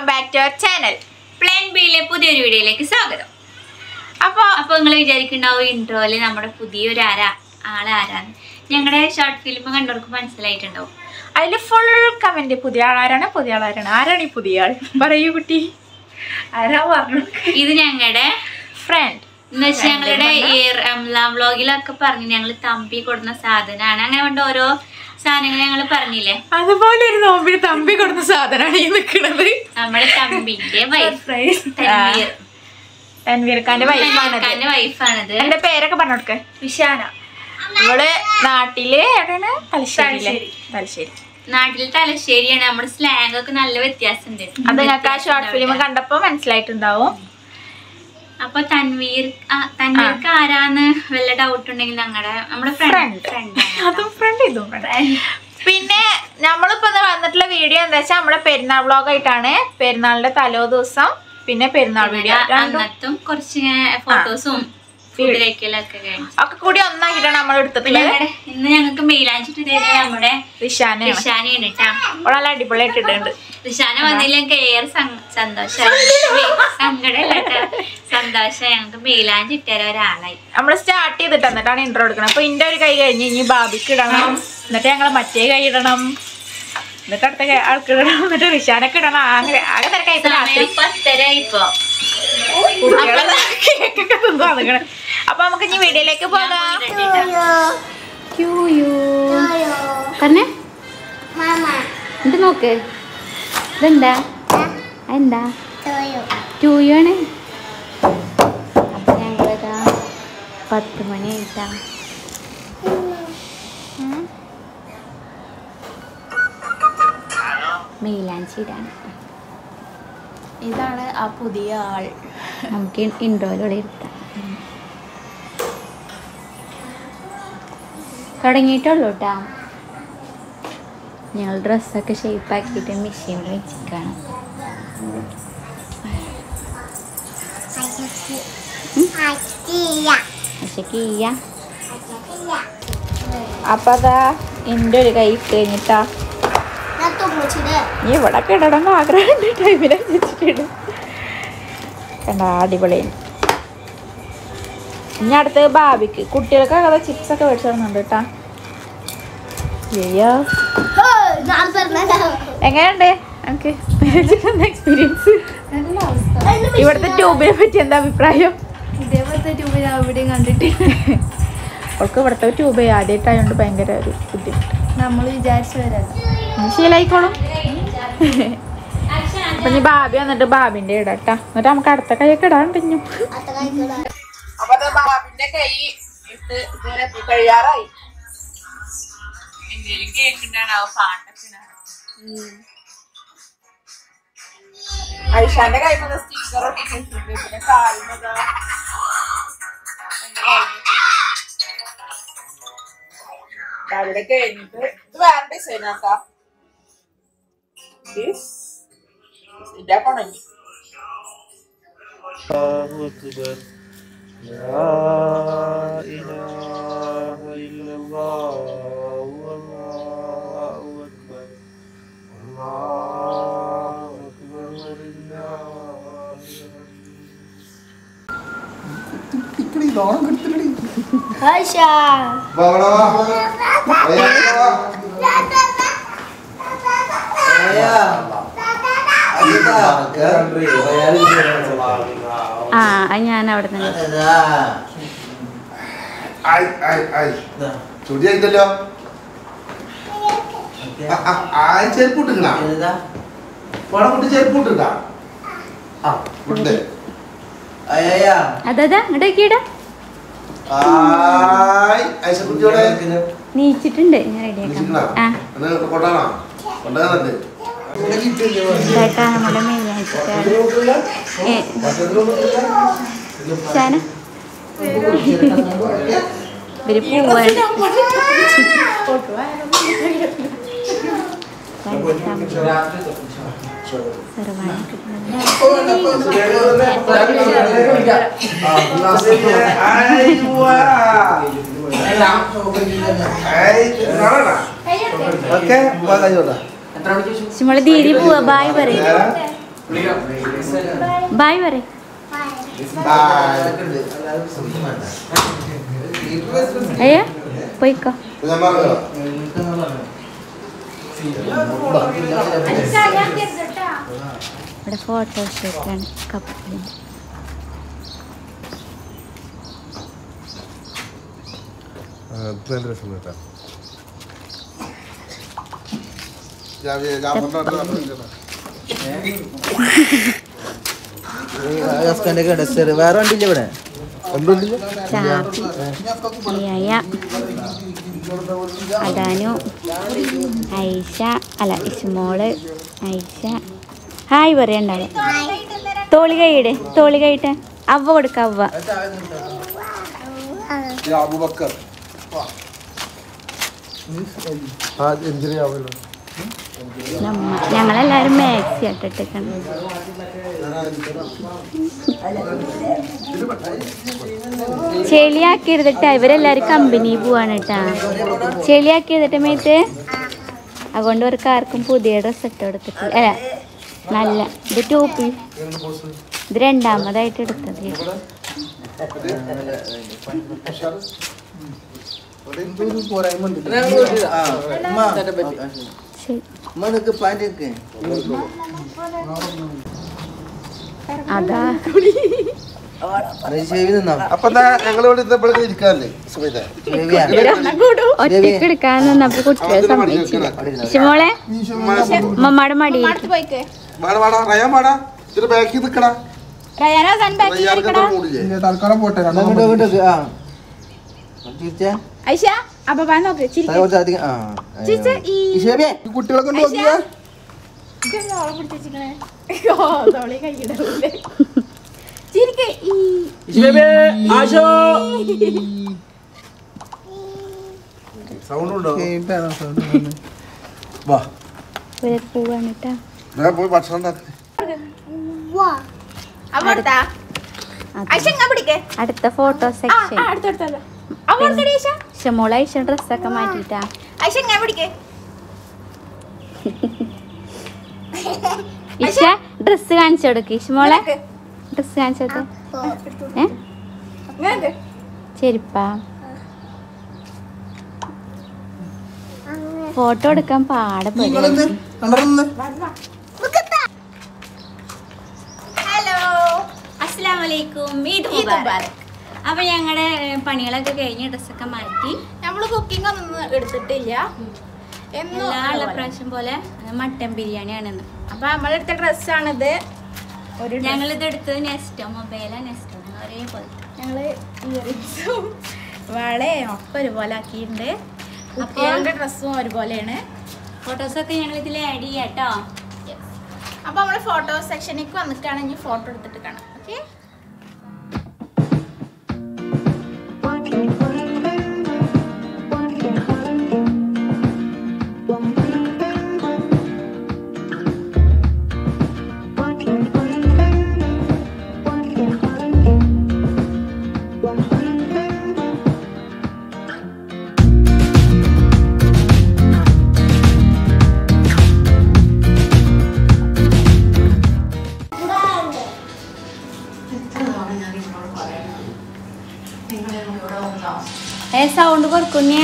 Welcome back to our channel plan ബിയിലെ പുതിയൊരു വീഡിയോയിലേക്ക് സ്വാഗതം അപ്പോൾ അപ്പൊ നിങ്ങൾ വിചാരിക്കുന്നുണ്ടാവും ഇൻട്രോയില് നമ്മുടെ പുതിയൊരു ആരാ ആള് ആരാന്ന് ഞങ്ങളുടെ ഷോർട്ട് ഫിലിം കണ്ടവർക്ക് മനസ്സിലായിട്ടുണ്ടാവും അതിൽ ഫുൾ കമന്റ് പുതിയ ആളാരാണ് പുതിയ ആളാരാണ് ആരാണ് ഈ പുതിയ ആൾ പറയൂ കുട്ടി ആരാ പറഞ്ഞു ഇത് ഞങ്ങളുടെ ഫ്രണ്ട് എന്ന് വെച്ചാൽ ഞങ്ങളുടെ ഈ റംലാം വ്ലോഗിലൊക്കെ പറഞ്ഞു ഞങ്ങൾ തമ്പി കൊടുക്കുന്ന സാധനമാണ് അങ്ങനെ കൊണ്ട് ഓരോ സാധനങ്ങൾ ഞങ്ങൾ പറഞ്ഞില്ലേ അതുപോലെ ഒരു നോമ്പിന് തമ്പി കൊടുത്ത സാധനമാണ് ഈ നിൽക്കുന്നത് നമ്മുടെ തമ്പിന്റെ വൈഫ് തൻവീർ തൻവീർ ഖാന്റെ വൈഫാണത് തൻവീർഖാന്റെ വൈഫാണിത് എന്റെ പേരൊക്കെ പറഞ്ഞു കൊടുക്ക വിശാന ഇവള് നാട്ടില് എവിടെയാണ് തലശ്ശേരി തലശ്ശേരി നാട്ടിൽ തലശ്ശേരിയാണ് നമ്മുടെ സ്ലാങ് ഒക്കെ നല്ല വ്യത്യാസമുണ്ട് അത് നിങ്ങൾക്ക് ആ ഷോർട്ട് ഫിലിം കണ്ടപ്പോ മനസ്സിലായിട്ടുണ്ടാവും അപ്പൊ തൻവീർ ആ, തൻവീർക്ക് ആരാന്ന് വല്ല ഡൗട്ട് ഉണ്ടെങ്കിൽ ഞങ്ങളുടെ നമ്മുടെ ഫ്രണ്ട് Friend. ഫ്രണ്ട് അതും ഫ്രണ്ട് ഇതും ഫ്രണ്ട് പിന്നെ നമ്മളിപ്പോ ഇന്ന് വന്നിട്ടുള്ള വീഡിയോ എന്താ വെച്ചാൽ നമ്മുടെ പെരുന്നാൾ വ്ളോഗ് ആയിട്ടാണ് പെരുന്നാളിന്റെ തലോ ദിവസം പിന്നെ പെരുന്നാൾ വീഡിയോ രണ്ടും അന്നത്തും കുറച്ച് ഫോട്ടോസും ഫുഡ് കഴിക്കലൊക്കെ കഴിഞ്ഞു ഒക്കെ കൂടി ഒന്നാക്കിയിട്ടാണ് നമ്മൾ പിന്നെ എടുത്തിട്ടുള്ളത് ഞങ്ങളുടെ ഇന്ന് ഞങ്ങൾക്ക് മെയിലാഞ്ചിട്ട് തരുന്നത് നമ്മുടെ റിഷാനയാണ് റിഷാനയാണ് കേട്ടാ അവൾ നല്ല അടിപൊളിയായിട്ട് ഇട്ടിട്ടുണ്ട് റിഷാന വന്നതിൽ ഞങ്ങൾക്ക് ഏറെ സന്തോഷം സങ്കടം കേട്ടോ സന്തോഷം ഞങ്ങൾക്ക് മെയിലാഞ്ചി ഇട്ടുതരാൻ ഒരാളായി നമ്മൾ സ്റ്റാർട്ട് ചെയ്തിട്ട് എന്നിട്ടാണ് ഇൻട്രോ എടുക്കുന്നത് അപ്പൊ ഇന്റെ ഒരു കൈ കഴിഞ്ഞ് ഇനി ബാബിക്ക് ഇടണം എന്നിട്ട് ഞങ്ങൾ മറ്റേ കൈ ഇടണം എന്നിട്ട് അടുത്ത കൈ ആൾക്ക് ഇടണം എന്നിട്ട് റിഷാനൊക്കെ ഇടണം അങ്ങനെ ആകെ തിരക്കായി രാത്രി സമയം പത്തര ഇപ്പൊ കുട്ടികളെ കേക്കൊക്കെ തിന്നു അതുങ്ങള് അപ്പൊ നമുക്ക് ഇനി വീഡിയോയിലേക്ക് പോകാം പറഞ്ഞേ ഇത് നോക്ക് ഇതെന്താ എന്താ ടൂയാണ് അപ്പൊ ഞങ്ങളിതാ പത്ത് മണി ആയിട്ടാ മെയിലാഞ്ചിടാണ് ഇതാണ് ആ പുതിയ ആൾ നമുക്ക് ഇൻട്രോയിലൂടെ ഇരുത്താം തുടങ്ങിയിട്ടുള്ളൂ കേട്ടാ ഞങ്ങൾ ഡ്രസ്സൊക്കെ ഷേപ്പാക്കിയിട്ട് മെഷീനിൽ വെച്ചിട്ടാണ് പക്ഷെ കീയ അപ്പൊ അതാ എന്റെ ഒരു കൈ ഇട്ട് കഴിഞ്ഞിട്ടാ നീ ഇവിടെ ഇടണം ആഗ്രഹം ടൈമിൽ വെച്ചിട്ടുണ്ട് കണ്ട അടിപൊളി ഇനി അടുത്ത് ബാബിക്ക് കുട്ടികൾക്കൊക്കെ അതാ ചിപ്സ് ഒക്കെ മേടിച്ചു തരുന്നുണ്ട് കേട്ടാ അയ്യോ എങ്ങനെയുണ്ട് നമുക്ക് എക്സ്പീരിയൻസ് ഇവിടുത്തെ ട്യൂബിനെ പറ്റി എന്താ അഭിപ്രായം ഇതേപോലത്തെ ട്യൂബ് ഞാൻ എവിടെയും കണ്ടിട്ട് അവൾക്ക് ഇവിടുത്തെ ട്യൂബ് ആദ്യമായിട്ടായതുകൊണ്ട് ഭയങ്കര ഒരു ബുദ്ധിമുട്ട് നമ്മൾ വിചാരിച്ചു വരാം ഇനി ശീലായിക്കോളും അപ്പൊ ഇനി ബാബി വന്നിട്ട് ബാബിന്റെ ഇടട്ടാ എന്നിട്ട് നമുക്ക് അടുത്ത കൈയൊക്കെ ഇടാൻ പിഞ്ഞു അപ്പൊ ബാബിന്റെ കൈ ഇട്ട് ഇതുവരെ കഴിയാറായി എന്തെങ്കിലും കേൾക്കുന്നുണ്ടാവും പാട്ടൊക്കെ ഐഷാന്റെ കൈ സ്റ്റിക്കർ ഒട്ടിച്ചിട്ടുണ്ട് പിന്നെ കാലിനതാ അവിടെ കഴിഞ്ഞിട്ട് ഇത് വേറെ ഡിസൈൻ ആക്കാം ഇതിന്റെ പണങ്ങി الله أكبر لا إله إلا الله والله أكبر الله أكبر ولله ആ ഞാൻ അവിടെ നിന്ന് ചുടിയായിട്ടല്ലോ ചെരുപ്പ് ഇട്ടിക്കണ പണം കൊണ്ട് ചെരുപ്പ് ഇട്ടിട്ടാ ആ ഉണ്ട് അതാ ഇങ്ങോട്ട് നോക്കിയിടാ ആയ് ഐശക്കുട്ടിയോടെ നീച്ചിട്ടുണ്ട് ഞാൻ റെഡി വിളിച്ചിക്കണ ആക്കാം ആ കൊണ്ടാണോ കൊണ്ടുവന്നുണ്ട് ഇതായിട്ടാ നമ്മുടെ മെയിലാഞ്ചിട്ടാണ് ഏ ശാന ഇവര് പോവാണ് സർവാണിക്ക് ഓക്കെ നമ്മള് ദീദി പോവാ ബായ് പറയും ബായ് പറയ് അയ്യോ പോയിക്കോ ഞാൻ പറഞ്ഞോ ഇവിടെ ഫോട്ടോഷൂട്ടാണ് കപ്പിളിന് നല്ല രസം കേട്ടോ ഞാൻ ഞാൻ പറഞ്ഞോ ഹസ്ബൻഡൊക്കെ ഡ്രസ്സർ വേറെ വണ്ടിയില്ല ഇവിടെ എന്തുണ്ട് ചാപ്പി ലിയ അദാനു ഐഷ അല്ല ഇസ്മോള് ഐഷ ഹായ് പറയണ്ടാവും തോളി കൈയിട് തോളി കൈയിട്ട് അവ കൊടുക്ക അവ അബൂബക്കർ ആ എന്തിനാവല്ലോ നമ്മ ഞങ്ങളെല്ലാരും മാക്സി ഇട്ടിട്ടാണ് ചെളിയാക്കി എടുത്തിട്ടാ ഇവരെല്ലാരും കമ്പനി പോവാണ് കേട്ടാ ചെളിയാക്കി എടുത്തിട്ട് മേത്ത് അതുകൊണ്ട് അവർക്ക് ആർക്കും പുതിയ ഡ്രസ് ഇട്ട് എടുത്തിട്ടില്ല അല്ല നല്ല ഇത് ടോപ്പി ഇത് രണ്ടാമതായിട്ട് എടുത്തത് ശരി ഉമ്മക്ക് പാൻറ്റൊക്കെ അതാ ഷേവി നിന്നാ അപ്പൊ എന്താ ഞങ്ങൾ ഇവിടെ ഇന്നപ്പോഴേക്കും ഇരിക്കാല്ലേ സുമേത ഷേവിയാ ഒറ്റയ്ക്ക് എടുക്കാൻ നിന്നപ്പോ കുട്ടികളെ സമ്മതിച്ചില്ല ഇശുമോളെ മമ്മയുടെ മടിയിൽ വാടാ വാടാ റയാൻ വാടാ ഇതിന്റെ ബാക്കിൽ നിക്കടാ റയ്യാർക്ക് എത്ര മൂടില്ലേ തൽക്കാലം പോട്ടെ അങ്ങോട്ട് അങ്ങോട്ട് ആ തിരിച്ചാ ഐഷ അപ്പൊ നോക്ക് ചിരി തല കുറച്ച് അധികം ആ ചിരിച്ച് ഈ ഷേവിയെ കുട്ടികളെ കൊണ്ട് നോക്കിയാ ഓളെ പിടിച്ചിരിക്കണേ തോളി കൈയിടൂലേ ചിരിക്ക് ഈ സൗണ്ട് ഉണ്ടോ കേട്ടാണോ sound വന്നത്? വാ ഇവരെ പോവാണ് കേട്ടാ ഞാൻ പോയി ഭക്ഷണം ഉണ്ടാക്കി അവിടുത്താ ഐഷ ഇങ്ങ പിടിക്കേ അടുത്ത ഫോട്ടോ ആ സെക്ഷൻ ആ, അടുത്തടുത്തല്ലോ അവിടുത്തെ ഐഷ ഇഷമോളെ ഐഷ ഡ്രസ്സൊക്കെ മാറ്റിട്ടാ ഐഷ ഇങ്ങ പിടിക്കേ ഇഷ ഡ്രസ് കാണിച്ചു കൊടുക്ക് ഇഷമോളെ ഡ്രസ് കാണിച്ചു കൊടുക്ക് ഏ ഇങ്ങനെ ചെരുപ്പാ ഫോട്ടോ എടുക്കാൻ പാടെ നിങ്ങളെന്ത് കണ്ടറിന്ന് ഹലോ അസ്സലാമലൈക്കും ഈദ് ഈദ് മുബാറക്. അപ്പൊ ഞങ്ങളുടെ പണികളൊക്കെ കഴിഞ്ഞ് ഡ്രസ്സൊക്കെ മാറ്റി നമ്മള് കുക്കിംഗ് ഒന്നും എടുത്തിട്ടില്ല എന്നും എല്ലാ ഉള്ള ഉള്ള പ്രാവശ്യം പോലെ മട്ടൻ ബിരിയാണിയാണെന്ന് അപ്പൊ നമ്മളെടുത്ത ഡ്രസ്സാണിത് ഒരു ഞങ്ങളിത് എടുത്തത് നെസ്റ്റോ മൊബൈലാ നെസ്റ്റോ ഒരേപോലെ ഞങ്ങള് ഇയറിങ്സും വളയും ഒക്കെ ഒരുപോലെ ആക്കിയിട്ടുണ്ട് കുട്ടികളുടെ ഡ്രസ്സും ഒരുപോലെയാണ് ഫോട്ടോസൊക്കെ ഞങ്ങൾ ഇതിൽ ആഡ് ചെയ്യാം കേട്ടോ അപ്പൊ നമ്മള് ഫോട്ടോ സെക്ഷനിലേക്ക് വന്നിട്ടാണ് ഇനി ഫോട്ടോ എടുത്തിട്ട് കാണാം ഓക്കെ ഏ സൗണ്ട് കുറക്കുന്നേ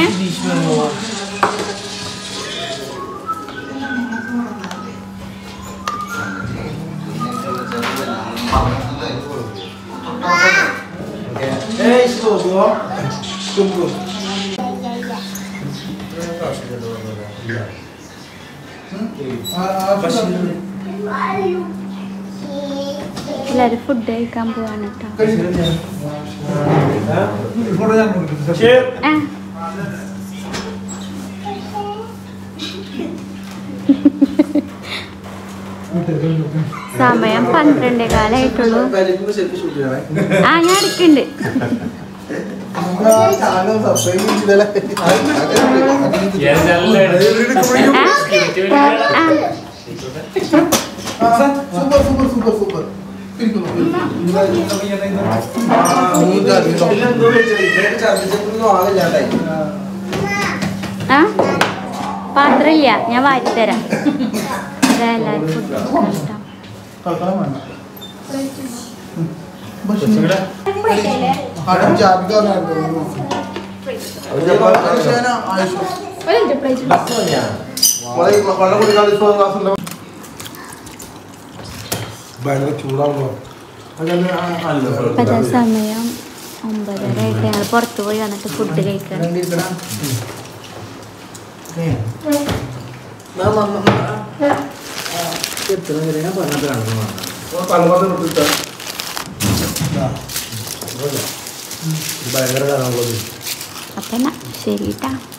എല്ലാരും ഫുഡ് കഴിക്കാൻ പോവാണ് കേട്ടോ ആ സമയം പന്ത്രണ്ടേ കാലായിട്ടുള്ളൂ സെൽഫി ഷൂട്ട് ചെയ്യണേ ആ ഞാൻ എടുക്കുന്നുണ്ട് ചാനൽ സബ്സ്ക്രൈബ് ചെയ്തില്ല ആ ആ സൂപ്പർ സൂപ്പർ സൂപ്പർ സൂപ്പർ ആ പാത്രമില്ല ഞാൻ വാരിത്തരാം ഇതാ എല്ലാവരും ഫുഡ് കഴിക്കാം തൽക്കാലം വേണ്ട ബഷീർ ആദ്യം ജാബിക്കാരനായിരുന്നു ആയുഷ് വെള്ളം കുടിക്കാതെ ഇപ്പൊ ഒരു ഗ്ലാസ് ഉണ്ടോ? ഭയങ്കര ചൂടാണല്ലോ ഇപ്പം അതാ സമയം ഒമ്പതര ആയിട്ട് ഞങ്ങൾ പുറത്ത് പോയി വന്നിട്ട് ഫുഡ് കഴിക്കാൻ തലമുറ വിട്ടിട്ട് ഭയങ്കര കാണാനുള്ളത് അപ്പം എന്നാ ശരി കേട്ടാ